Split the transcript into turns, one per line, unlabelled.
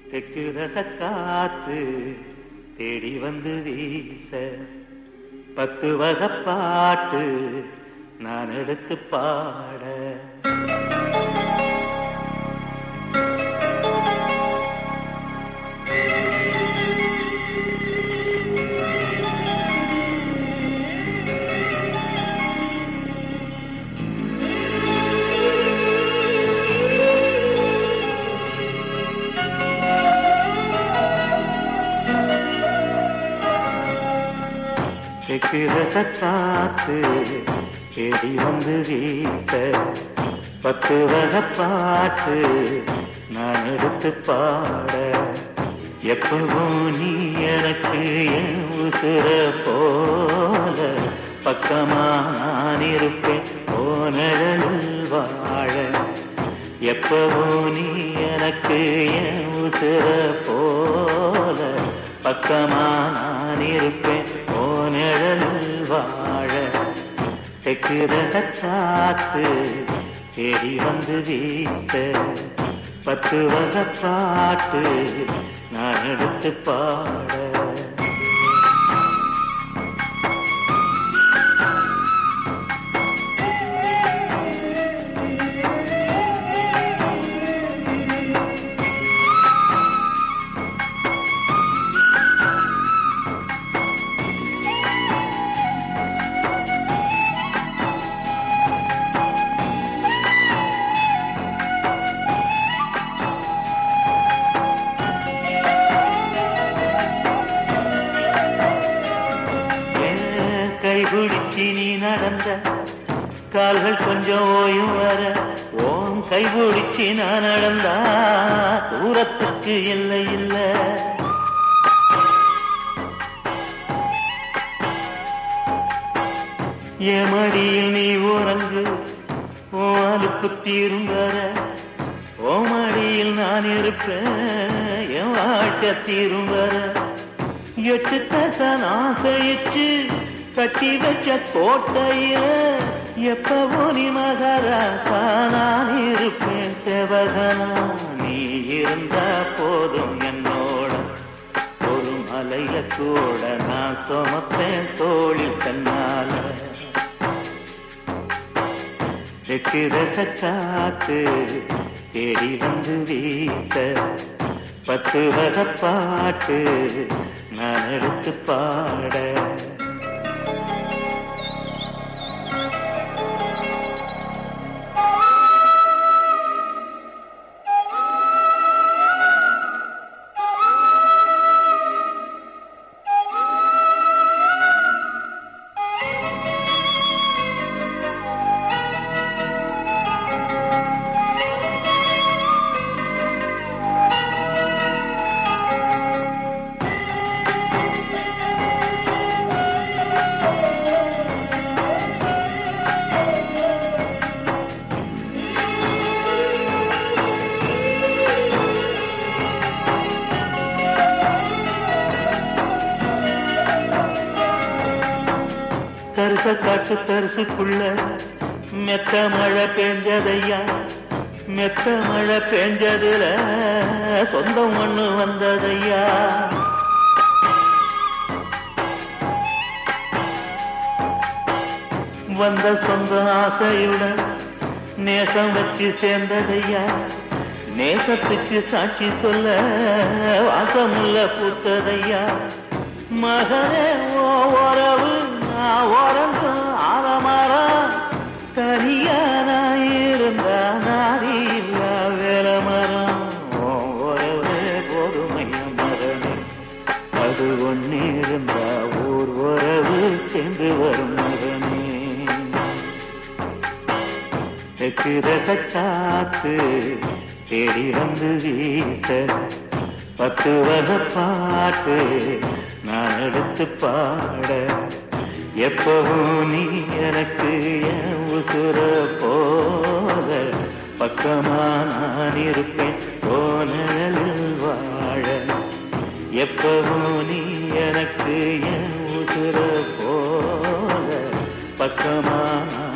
தெற்கு ரச காத்து தேடி வந்து வீச பத்து வகை பாட்டு நான் எடுத்து பாட தெற்கு ரச காத்து தேடி வந்து வீச பத்து வகை பாட்டு நான் எடுத்து பாட எப்பவும் நீ எனக்கு என் உசுர போல பக்கமா நான் இருப்பேன் போனழலில் வாழ எப்பவும் நீ எனக்கு என் உசுர போல பக்கமா நான் இருப்பேன் போனழலில் வாழ தெக்குற சச்சாத்து தேடி வந்து வீச பத்து வகை பாட்டு நான் எடுத்து பாட ஏன் கைபிடிச்சி நீ நடந்த கால்கள் கொஞ்சம் ஓயும் வர ஓன் கைபிடிச்சி நான் நடந்தா தூரத்துக்கு இல்லை இல்லை என் மடியில் நீ உறங்கு ஓ அலுப்பு தீரும் வர ஓ மடியில் நான் இருப்பேன் என் வாழ்க்கை தீரும் வர எட்டு தசன் ஆசைச்சு கட்டி வச்ச கோட்டைய எப்பவோ நீ மகராசா நான் இருப்பேன் செவகனா நீ இருந்தா போதும் என்னோட ஒரு மலைய கூட நான் சுமப்பேன் தோளில் தன்னால தெற்கு ரசாத்து தேடி வந்து வீச பத்து வகை பாட்டு நான் எடுத்து பாட தரிச காட்டு தரிசுக்குள்ள மெத்த மழை பெஞ்சதையா மெத்த மழை பெஞ்சதுல சொந்தம் ஒண்ணு வந்ததையா வந்த சொந்த ஆசையுடன் நேசம் வச்சு சேர்ந்ததையா நேசத்துக்கு சாட்சி சொல்ல வாசமுள்ள பூத்ததையா மகனே ஓ உறவு நான் உறங்கும் ஆலமரம் தனியா நான் இருந்தா நாரி இல்லா வேலை மரம் ஓ உறவு கோதுமைய மரணி அது ஒண்ணு இருந்தா ஊர் உறவு சேர்ந்து வரும் மகனே தெற்கு ரசாத்து தேடி வந்து வீச பத்து வகை பாட்டு நான் எடுத்து பாட எப்பவும் நீ எனக்கு என் உசுர போல பக்கமா நான் இருப்பேன் போனலில் வாழ எப்பவும் நீ எனக்கு என் உசுர போல பக்கமா நான்